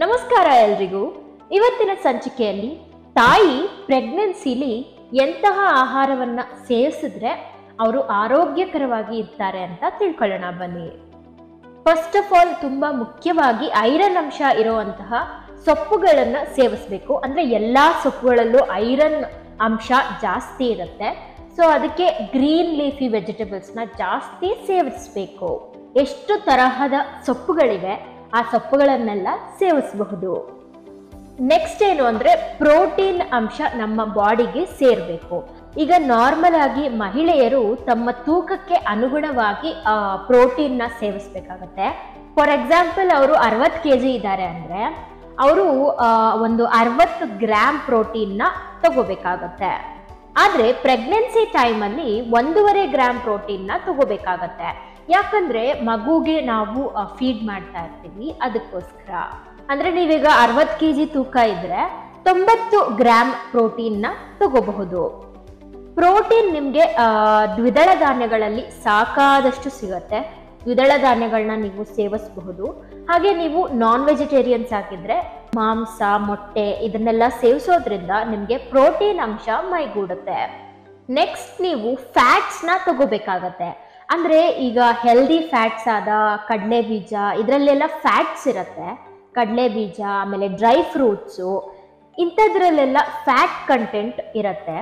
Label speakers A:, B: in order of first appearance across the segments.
A: ನಮಸ್ಕಾರ ಎಲ್ರಿಗೂ ಇವತ್ತಿನ ಸಂಚಿಕೆಯಲ್ಲಿ ತಾಯಿ ಪ್ರೆಗ್ನೆನ್ಸಿಲಿ ಎಂತಹ ಆಹಾರವನ್ನ ಸೇವಿಸಿದ್ರೆ ಅವರು ಆರೋಗ್ಯಕರವಾಗಿ ಇರ್ತಾರೆ ಅಂತ ತಿಳ್ಕೊಳ್ಳೋಣ ಬನ್ನಿ ಫಸ್ಟ್ ಆಫ್ ಆಲ್ ತುಂಬಾ ಮುಖ್ಯವಾಗಿ ಐರನ್ ಅಂಶ ಇರುವಂತಹ ಸೊಪ್ಪುಗಳನ್ನ ಸೇವಿಸಬೇಕು ಅಂದ್ರೆ ಎಲ್ಲಾ ಸೊಪ್ಪುಗಳಲ್ಲೂ ಐರನ್ ಅಂಶ ಜಾಸ್ತಿ ಇರುತ್ತೆ ಸೊ ಅದಕ್ಕೆ ಗ್ರೀನ್ ಲೀಫಿ ವೆಜಿಟೇಬಲ್ಸ್ನ ಜಾಸ್ತಿ ಸೇವಿಸಬೇಕು ಎಷ್ಟು ತರಹದ ಸೊಪ್ಪುಗಳಿವೆ ಆ ಸೊಪ್ಪುಗಳನ್ನೆಲ್ಲ ಸೇವಿಸಬಹುದು ನೆಕ್ಸ್ಟ್ ಏನು ಅಂದ್ರೆ ಪ್ರೋಟೀನ್ ಅಂಶ ನಮ್ಮ ಬಾಡಿಗೆ ಸೇರಬೇಕು ಈಗ ನಾರ್ಮಲ್ ಆಗಿ ಮಹಿಳೆಯರು ತಮ್ಮ ತೂಕಕ್ಕೆ ಅನುಗುಣವಾಗಿ ಪ್ರೋಟೀನ್ ನ ಸೇವಿಸ್ಬೇಕಾಗತ್ತೆ ಫಾರ್ ಎಕ್ಸಾಂಪಲ್ ಅವರು ಅರವತ್ತು ಕೆ ಜಿ ಇದ್ದಾರೆ ಅಂದ್ರೆ ಅವರು ಒಂದು ಅರವತ್ತು ಗ್ರಾಮ್ ಪ್ರೋಟೀನ್ ನ ತಗೋಬೇಕಾಗತ್ತೆ ಆದ್ರೆ ಪ್ರೆಗ್ನೆನ್ಸಿ ಟೈಮಲ್ಲಿ ಒಂದೂವರೆ ಗ್ರಾಮ್ ಪ್ರೋಟೀನ್ ನ ತಗೋಬೇಕಾಗತ್ತೆ ಯಾಕಂದ್ರೆ ಮಗುಗೆ ನಾವು ಫೀಡ್ ಮಾಡ್ತಾ ಇರ್ತೀವಿ ಅದಕ್ಕೋಸ್ಕರ ಅಂದ್ರೆ ನೀವೀಗ ಅರವತ್ತು ಕೆ ಜಿ ತೂಕ ಇದ್ರೆ ತೊಂಬತ್ತು ಗ್ರಾಮ್ ಪ್ರೋಟೀನ್ ನ ತಗೋಬಹುದು ಪ್ರೋಟೀನ್ ನಿಮಗೆ ದ್ವಿದಳ ಧಾನ್ಯಗಳಲ್ಲಿ ಸಾಕಾದಷ್ಟು ಸಿಗತ್ತೆ ದ್ವಿದಳ ಧಾನ್ಯಗಳನ್ನ ನೀವು ಸೇವಿಸಬಹುದು ಹಾಗೆ ನೀವು ನಾನ್ ವೆಜಿಟೇರಿಯನ್ಸ್ ಆಗಿದ್ರೆ ಮಾಂಸ ಮೊಟ್ಟೆ ಇದನ್ನೆಲ್ಲ ಸೇವಿಸೋದ್ರಿಂದ ನಿಮಗೆ ಪ್ರೋಟೀನ್ ಅಂಶ ಮೈಗೂಡುತ್ತೆ ನೆಕ್ಸ್ಟ್ ನೀವು ಫ್ಯಾಟ್ಸ್ ನ ತಗೋಬೇಕಾಗತ್ತೆ ಅಂದ್ರೆ ಈಗ ಹೆಲ್ದಿ ಫ್ಯಾಟ್ಸ್ ಆದ ಕಡಲೆ ಬೀಜ ಇದರಲ್ಲೆಲ್ಲ ಫ್ಯಾಟ್ಸ್ ಇರುತ್ತೆ ಕಡಲೆ ಬೀಜ ಆಮೇಲೆ ಡ್ರೈ ಫ್ರೂಟ್ಸು ಇಂಥದ್ರಲ್ಲೆಲ್ಲ ಫ್ಯಾಟ್ ಕಂಟೆಂಟ್ ಇರುತ್ತೆ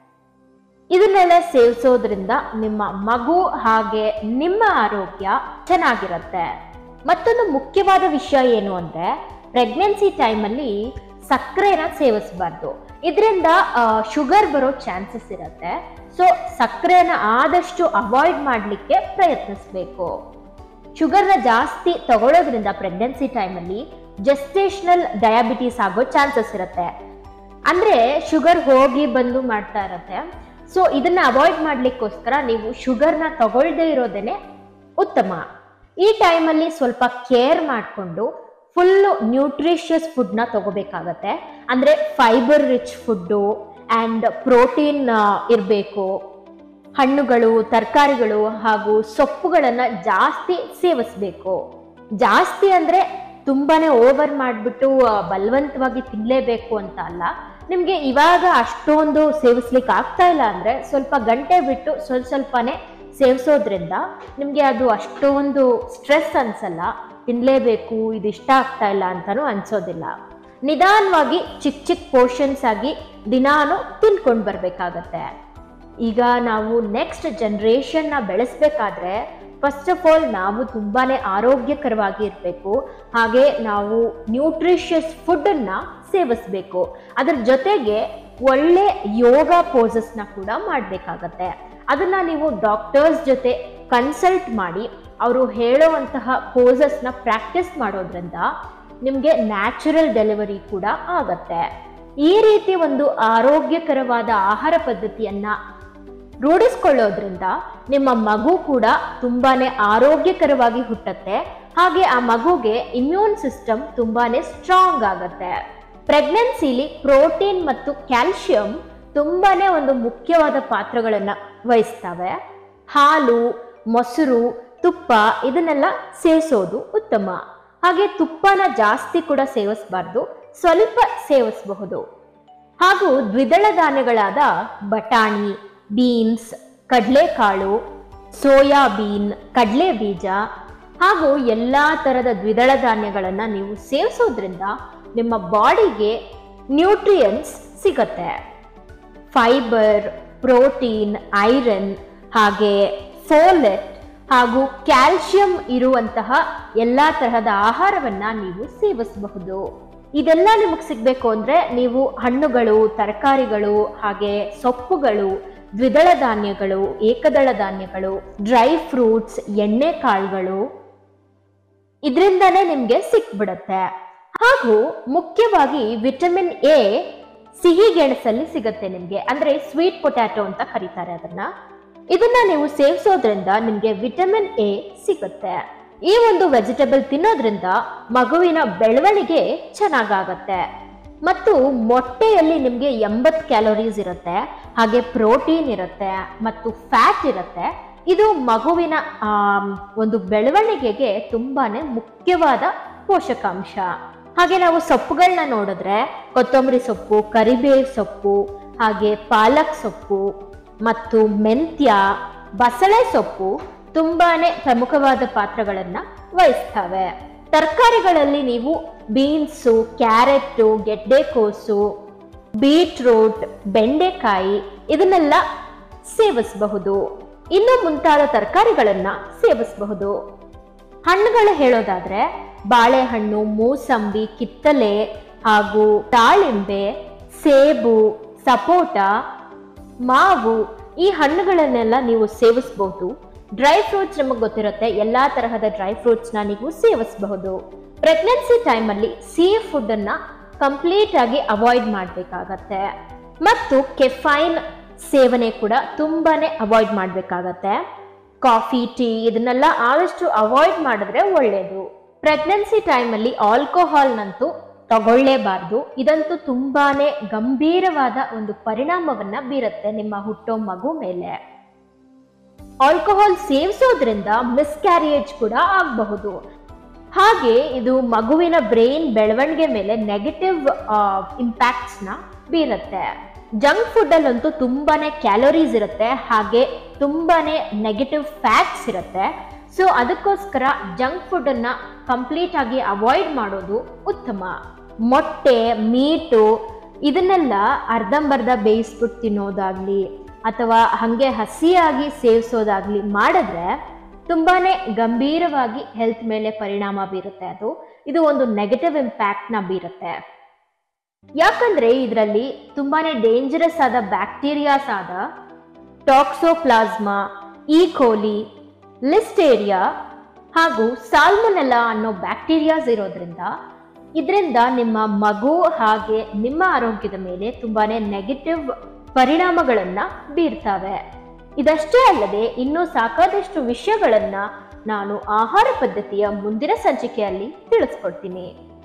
A: ಇದನ್ನೆಲ್ಲ ಸೇವಿಸೋದ್ರಿಂದ ನಿಮ್ಮ ಮಗು ಹಾಗೆ ನಿಮ್ಮ ಆರೋಗ್ಯ ಚೆನ್ನಾಗಿರುತ್ತೆ ಮತ್ತೊಂದು ಮುಖ್ಯವಾದ ವಿಷಯ ಏನು ಅಂದ್ರೆ ಪ್ರೆಗ್ನೆನ್ಸಿ ಟೈಮಲ್ಲಿ ಸಕ್ಕರೆನ ಸೇವಿಸಬಾರ್ದು ಇದರಿಂದ ಶುಗರ್ ಬರೋ ಚಾನ್ಸಸ್ ಇರುತ್ತೆ ಸೊ ಸಕ್ಕರೆನ ಆದಷ್ಟು ಅವಾಯ್ಡ್ ಮಾಡಲಿಕ್ಕೆ ಪ್ರಯತ್ನಿಸಬೇಕು ಶುಗರ್ನ ಜಾಸ್ತಿ ತಗೊಳ್ಳೋದ್ರಿಂದ ಪ್ರೆಗ್ನೆನ್ಸಿ ಟೈಮಲ್ಲಿ ಜೆಸ್ಟೇಷನಲ್ ಡಯಾಬಿಟೀಸ್ ಆಗೋ ಚಾನ್ಸಸ್ ಇರುತ್ತೆ ಅಂದ್ರೆ ಶುಗರ್ ಹೋಗಿ ಬಂದು ಮಾಡ್ತಾ ಇರತ್ತೆ ಸೊ ಇದನ್ನ ಅವಾಯ್ಡ್ ಮಾಡ್ಲಿಕ್ಕೋಸ್ಕರ ನೀವು ಶುಗರ್ನ ತಗೊಳ್ದೇ ಇರೋದೇನೆ ಉತ್ತಮ ಈ ಟೈಮಲ್ಲಿ ಸ್ವಲ್ಪ ಕೇರ್ ಮಾಡಿಕೊಂಡು ಫುಲ್ಲು ನ್ಯೂಟ್ರಿಷಿಯಸ್ ಫುಡ್ನ ತಗೋಬೇಕಾಗತ್ತೆ ಅಂದ್ರೆ fibre rich food and protein ಇರಬೇಕು ಹಣ್ಣುಗಳು ತರಕಾರಿಗಳು ಹಾಗೂ ಸೊಪ್ಪುಗಳನ್ನು ಜಾಸ್ತಿ ಸೇವಿಸಬೇಕು ಜಾಸ್ತಿ ಅಂದರೆ ತುಂಬಾನೇ ಓವರ್ ಮಾಡಿಬಿಟ್ಟು ಬಲವಂತವಾಗಿ ತಿನ್ನಲೇಬೇಕು ಅಂತ ಅಲ್ಲ ನಿಮಗೆ ಇವಾಗ ಅಷ್ಟೊಂದು ಸೇವಿಸ್ಲಿಕ್ಕೆ ಆಗ್ತಾ ಇಲ್ಲ ಅಂದರೆ ಸ್ವಲ್ಪ ಗಂಟೆ ಬಿಟ್ಟು ಸ್ವಲ್ಪ ಸ್ವಲ್ಪನೇ ಸೇವಿಸೋದ್ರಿಂದ ನಿಮಗೆ ಅದು ಅಷ್ಟೊಂದು ಸ್ಟ್ರೆಸ್ ಅನ್ಸಲ್ಲ ತಿನ್ನಲೇಬೇಕು ಇದು ಇಷ್ಟ ಆಗ್ತಾ ಇಲ್ಲ ಅಂತಲೂ ಅನ್ಸೋದಿಲ್ಲ ನಿಧಾನವಾಗಿ ಚಿಕ್ಕ ಚಿಕ್ಕ ಪೋರ್ಷನ್ಸ್ ಆಗಿ ದಿನಾನು ತಿನ್ಕೊಂಡು ಬರಬೇಕಾಗತ್ತೆ ಈಗ ನಾವು ನೆಕ್ಸ್ಟ್ ಜನ್ರೇಷನ್ನ ಬೆಳೆಸ್ಬೇಕಾದ್ರೆ ಫಸ್ಟ್ ಆಫ್ ಆಲ್ ನಾವು ತುಂಬಾನೇ ಆರೋಗ್ಯಕರವಾಗಿ ಇರಬೇಕು ಹಾಗೆ ನಾವು ನ್ಯೂಟ್ರಿಷಿಯಸ್ ಫುಡ್ಡನ್ನು ಸೇವಿಸ್ಬೇಕು ಅದ್ರ ಜೊತೆಗೆ ಒಳ್ಳೆ ಯೋಗ ಪೋಸಸ್ನ ಕೂಡ ಮಾಡಬೇಕಾಗತ್ತೆ ಅದನ್ನ ನೀವು ಡಾಕ್ಟರ್ಸ್ ಜೊತೆ ಕನ್ಸಲ್ಟ್ ಮಾಡಿ ಅವರು ಹೇಳುವಂತಹ ಪೋಸಸ್ನ ಪ್ರಾಕ್ಟೀಸ್ ಮಾಡೋದ್ರಿಂದ ನಿಮಗೆ ನ್ಯಾಚುರಲ್ ಡೆಲಿವರಿ ಕೂಡ ಆಗತ್ತೆ ಈ ರೀತಿ ಒಂದು ಆರೋಗ್ಯಕರವಾದ ಆಹಾರ ಪದ್ಧತಿಯನ್ನ ರೂಢಿಸ್ಕೊಳ್ಳೋದ್ರಿಂದ ನಿಮ್ಮ ಮಗು ಕೂಡ ತುಂಬಾನೇ ಆರೋಗ್ಯಕರವಾಗಿ ಹುಟ್ಟತ್ತೆ ಹಾಗೆ ಆ ಮಗುಗೆ ಇಮ್ಯೂನ್ ಸಿಸ್ಟಮ್ ತುಂಬಾನೇ ಸ್ಟ್ರಾಂಗ್ ಆಗತ್ತೆ ಪ್ರೆಗ್ನೆನ್ಸಿಲಿ ಪ್ರೋಟೀನ್ ಮತ್ತು ಕ್ಯಾಲ್ಶಿಯಂ ತುಂಬಾನೇ ಒಂದು ಮುಖ್ಯವಾದ ಪಾತ್ರಗಳನ್ನ ವಹಿಸ್ತವೆ ಹಾಲು ಮೊಸರು ತುಪ್ಪ ಇದನ್ನೆಲ್ಲ ಸೇವಿಸೋದು ಉತ್ತಮ ಹಾಗೆ ತುಪ್ಪನ ಜಾಸ್ತಿ ಕೂಡ ಸೇವಿಸಬಾರ್ದು ಸ್ವಲ್ಪ ಸೇವಿಸಬಹುದು ಹಾಗೂ ದ್ವಿದಳ ಧಾನ್ಯಗಳಾದ ಬಟಾಣಿ ಬೀನ್ಸ್ ಕಡಲೆಕಾಳು ಸೋಯಾಬೀನ್ ಕಡಲೆ ಬೀಜ ಹಾಗೂ ಎಲ್ಲ ಥರದ ದ್ವಿದಳ ಧಾನ್ಯಗಳನ್ನು ನೀವು ಸೇವಿಸೋದ್ರಿಂದ ನಿಮ್ಮ ಬಾಡಿಗೆ ನ್ಯೂಟ್ರಿಯನ್ಸ್ ಸಿಗತ್ತೆ ಫೈಬರ್ ಪ್ರೋಟೀನ್ ಐರನ್ ಹಾಗೆ ಫೋಲೆಟ್ ಹಾಗೂ ಕ್ಯಾಲ್ಶಿಯಂ ಇರುವಂತಹ ಎಲ್ಲ ತರಹದ ಆಹಾರವನ್ನ ನೀವು ಸೇವಿಸಬಹುದು ಇದೆಲ್ಲ ನಿಮಗೆ ಸಿಗಬೇಕು ಅಂದ್ರೆ ನೀವು ಹಣ್ಣುಗಳು ತರಕಾರಿಗಳು ಹಾಗೆ ಸೊಪ್ಪುಗಳು ದ್ವಿದಳ ಧಾನ್ಯಗಳು ಏಕದಳ ಧಾನ್ಯಗಳು ಡ್ರೈ ಫ್ರೂಟ್ಸ್ ಎಣ್ಣೆ ಕಾಳುಗಳು ಇದರಿಂದನೇ ನಿಮಗೆ ಸಿಕ್ಬಿಡತ್ತೆ ಹಾಗೂ ಮುಖ್ಯವಾಗಿ ವಿಟಮಿನ್ ಎ ಸಿಹಿ ಗೆಣಸಲ್ಲಿ ಸಿಗತ್ತೆ ನಿಮಗೆ ಅಂದ್ರೆ ಸ್ವೀಟ್ ಪೊಟ್ಯಾಟೊ ಅಂತ ಕರೀತಾರೆ ಅದನ್ನ ಇದನ್ನ ನೀವು ಸೇವಿಸೋದ್ರಿಂದ ನಿಮಗೆ ವಿಟಮಿನ್ ಎ ಸಿಗುತ್ತೆ ಈ ಒಂದು ವೆಜಿಟೇಬಲ್ ತಿನ್ನೋದ್ರಿಂದ ಮಗುವಿನ ಬೆಳವಣಿಗೆ ಚೆನ್ನಾಗಾಗತ್ತೆ ಮತ್ತು ಮೊಟ್ಟೆಯಲ್ಲಿ ನಿಮಗೆ ಎಂಬತ್ತು ಕ್ಯಾಲೋರೀಸ್ ಇರುತ್ತೆ ಹಾಗೆ ಪ್ರೋಟೀನ್ ಇರುತ್ತೆ ಮತ್ತು ಫ್ಯಾಟ್ ಇರುತ್ತೆ ಇದು ಮಗುವಿನ ಆ, ಒಂದು ಬೆಳವಣಿಗೆಗೆ ತುಂಬಾನೇ ಮುಖ್ಯವಾದ ಪೋಷಕಾಂಶ ಹಾಗೆ ನಾವು ಸೊಪ್ಪುಗಳನ್ನ ನೋಡಿದ್ರೆ ಕೊತ್ತಂಬರಿ ಸೊಪ್ಪು ಕರಿಬೇವು ಸೊಪ್ಪು ಹಾಗೆ ಪಾಲಕ್ ಸೊಪ್ಪು ಮತ್ತು ಮೆಂತ್ಯ ಬಸಳೆ ಸೊಪ್ಪು ತುಂಬಾನೇ ಪ್ರಮುಖವಾದ ಪಾತ್ರಗಳನ್ನ ವಹಿಸ್ತವೆ ತರಕಾರಿಗಳಲ್ಲಿ ನೀವು ಬೀನ್ಸು ಕ್ಯಾರೆಟ್ಟು ಗೆಡ್ಡೆಕೋಸು ಬೀಟ್ರೂಟ್ ಬೆಂಡೆಕಾಯಿ ಇದನ್ನೆಲ್ಲ ಸೇವಿಸಬಹುದು ಇನ್ನು ಮುಂತಾದ ತರಕಾರಿಗಳನ್ನ ಸೇವಿಸಬಹುದು ಹಣ್ಣುಗಳು ಹೇಳೋದಾದ್ರೆ ಬಾಳೆಹಣ್ಣು ಮೂಸಂಬಿ ಕಿತ್ತಲೆ ಹಾಗೂ ದಾಳಿಂಬೆ ಸೇಬು ಸಪೋಟ ಮಾವು ಈ ಹಣ್ಣುಗಳನ್ನೆಲ್ಲ ನೀವು ಸೇವಿಸಬಹುದು ಡ್ರೈ ಫ್ರೂಟ್ಸ್ ನಮಗೆ ಗೊತ್ತಿರುತ್ತೆ ಎಲ್ಲಾ ತರಹದ ಡ್ರೈ ಫ್ರೂಟ್ಸ್ನ ನೀವು ಸೇವಿಸಬಹುದು ಪ್ರೆಗ್ನೆನ್ಸಿ ಟೈಮಲ್ಲಿ ಸಿಹಿ ಫುಡ್ ಅನ್ನ ಕಂಪ್ಲೀಟ್ ಆಗಿ ಅವಾಯ್ಡ್ ಮಾಡಬೇಕಾಗತ್ತೆ ಮತ್ತು ಕೆಫೈನ್ ಸೇವನೆ ಕೂಡ ತುಂಬಾನೇ ಅವಾಯ್ಡ್ ಮಾಡಬೇಕಾಗತ್ತೆ ಕಾಫಿ ಟೀ ಇದನ್ನೆಲ್ಲ ಆದಷ್ಟು ಅವಾಯ್ಡ್ ಮಾಡಿದ್ರೆ ಒಳ್ಳೆಯದು ಪ್ರೆಗ್ನೆನ್ಸಿ ಟೈಮಲ್ಲಿ ಆಲ್ಕೋಹಾಲ್ನಂತೂ ತಗೊಳ್ಳೇಬಾರ್ದು ಇದಂತೂ ತುಂಬಾನೇ ಗಂಭೀರವಾದ ಒಂದು ಪರಿಣಾಮವನ್ನ ಬೀರುತ್ತೆ ನಿಮ್ಮ ಹುಟ್ಟೋ ಮಗು ಮೇಲೆ ಆಲ್ಕೋಹಾಲ್ ಸೇವಿಸೋದ್ರಿಂದ ಮಿಸ್ಕ್ಯಾರಿಯೇಜ್ ಕೂಡ ಆಗಬಹುದು ಹಾಗೆ ಇದು ಮಗುವಿನ ಬ್ರೈನ್ ಬೆಳವಣಿಗೆ ಮೇಲೆ ನೆಗೆಟಿವ್ ಇಂಪ್ಯಾಕ್ಟ್ಸ್ ನ ಬೀರುತ್ತೆ ಜಂಕ್ ಫುಡ್ ಅಲ್ಲಂತೂ ತುಂಬಾನೇ ಕ್ಯಾಲೋರೀಸ್ ಇರುತ್ತೆ ಹಾಗೆ ತುಂಬಾನೇ ನೆಗೆಟಿವ್ ಫ್ಯಾಟ್ಸ್ ಇರುತ್ತೆ ಸೊ ಅದಕ್ಕೋಸ್ಕರ ಜಂಕ್ ಫುಡ್ ಅನ್ನ ಕಂಪ್ಲೀಟ್ ಆಗಿ ಅವಾಯ್ಡ್ ಮಾಡೋದು ಉತ್ತಮ ಮೊಟ್ಟೆ ಮೀಟು ಇದನ್ನೆಲ್ಲ ಅರ್ಧಂಬರ್ಧ ಬೇಯಿಸ್ಬಿಟ್ಟು ತಿನ್ನೋದಾಗ್ಲಿ ಅಥವಾ ಹಾಗೆ ಹಸಿಯಾಗಿ ಸೇವಿಸೋದಾಗ್ಲಿ ಮಾಡಿದ್ರೆ ತುಂಬಾನೇ ಗಂಭೀರವಾಗಿ ಹೆಲ್ತ್ ಮೇಲೆ ಪರಿಣಾಮ ಬೀರುತ್ತೆ ಅದು ಇದು ಒಂದು ನೆಗೆಟಿವ್ ಇಂಪ್ಯಾಕ್ಟ್ ನ ಬೀರುತ್ತೆ ಯಾಕಂದ್ರೆ ಇದರಲ್ಲಿ ತುಂಬಾನೇ ಡೇಂಜರಸ್ ಆದ ಬ್ಯಾಕ್ಟೀರಿಯಾಸ್ ಆದ ಟಾಕ್ಸೋಪ್ಲಾಸ್ಮಾ ಈಕೋಲಿ ಲಿಸ್ಟೇರಿಯಾ ಹಾಗೂ ಸಾಲ್ಮೊನೆಲ್ಲಾ ಅನ್ನೋ ಬ್ಯಾಕ್ಟೀರಿಯಾಸ್ ಇರೋದ್ರಿಂದ ಇದರಿಂದ ನಿಮ್ಮ ಮಗು ಹಾಗೆ ನಿಮ್ಮ ಆರೋಗ್ಯದ ಮೇಲೆ ತುಂಬಾನೇ ನೆಗೆಟಿವ್ ಪರಿಣಾಮಗಳನ್ನ ಬೀರ್ತವೆ ಇದಷ್ಟೇ ಅಲ್ಲದೆ ಇನ್ನೂ ಸಾಕಾದಷ್ಟು ವಿಷಯಗಳನ್ನ ನಾನು ಆಹಾರ ಪದ್ಧತಿಯ ಮುಂದಿನ ಸಂಚಿಕೆಯಲ್ಲಿ ತಿಳಿಸ್ಕೊಡ್ತೀನಿ